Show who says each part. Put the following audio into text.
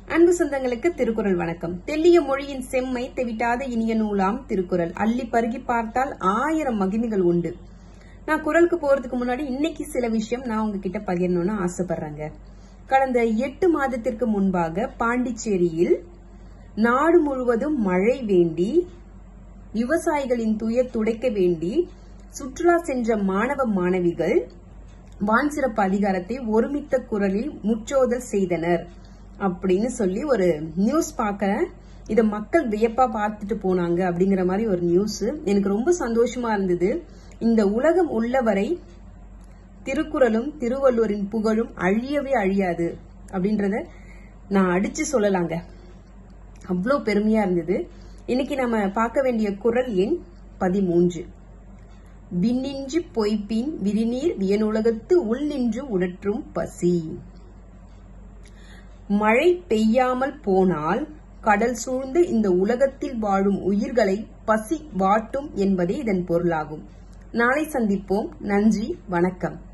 Speaker 1: அன்பு சொந்தங்களுக்கு திருக்குறள் வணக்கம் தெல்லிய மொழியின் செம்மை தெவிட்டாத இனிய நூலாம் திருக்குறள் அள்ளி பருகி பார்த்தால் ஆயிரம் மகிமைகள் உண்டு நான் குரலுக்கு போறதுக்கு முன்னாடி இன்னைக்கு சில விஷயம் நான் உங்ககிட்ட பகிரணும்னு ஆசைப்படுறேங்க கடந்த எட்டு மாதத்திற்கு முன்பாக பாண்டிச்சேரியில் நாடு முழுவதும் மழை வேண்டி விவசாயிகளின் துயர் துடைக்க வேண்டி சுற்றுலா சென்ற மாணவ மாணவிகள் வான் சிறப்பு அதிகாரத்தை ஒருமித்த குரலில் முற்றோதல் செய்தனர் அப்படின்னு சொல்லி ஒரு நியூஸ் பார்க்கறேன் இத மக்கள் வியப்பா பார்த்துட்டு போனாங்க அப்படிங்கிற மாதிரி ஒரு நியூஸ் எனக்கு ரொம்ப சந்தோஷமா இருந்தது இந்த உலகம் உள்ளவரை திருக்குறளும் திருவள்ளுவரின் புகழும் அழியவே அழியாது அப்படின்றத நான் அடிச்சு சொல்லலாங்க அவ்வளோ பெருமையா இருந்தது இன்னைக்கு நம்ம பார்க்க வேண்டிய குரல் எண் பதிமூன்று விண்ணின்று பொய்ப்பின் விரிநீர் வியனுலகத்து உள்நின்று உடற்றும் பசி மழை பெய்யாமல் போனால் கடல் சூழ்ந்து இந்த உலகத்தில் வாழும் உயிர்களை பசி வாட்டும் என்பதே இதன் பொருளாகும் நாளை சந்திப்போம் நன்றி வணக்கம்